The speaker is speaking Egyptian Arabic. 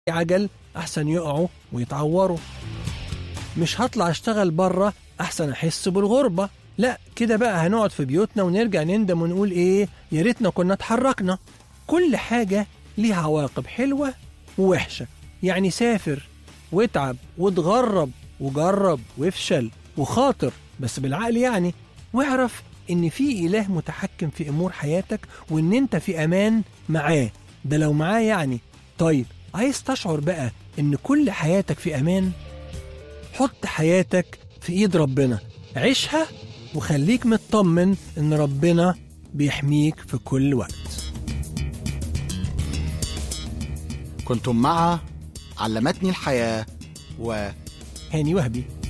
عجل أحسن يقعوا ويتعوروا مش هطلع أشتغل بره أحسن أحس بالغربة لا كده بقى هنقعد في بيوتنا ونرجع نندم ونقول إيه يا ريتنا كنا اتحركنا كل حاجة ليها عواقب حلوة ووحشة يعني سافر واتعب واتغرب وجرب وافشل وخاطر بس بالعقل يعني واعرف ان في اله متحكم في امور حياتك وان انت في امان معاه ده لو معاه يعني طيب عايز تشعر بقى ان كل حياتك في امان حط حياتك في ايد ربنا عيشها وخليك مطمن ان ربنا بيحميك في كل وقت كنتم مع علمتني الحياة و هاني وهبي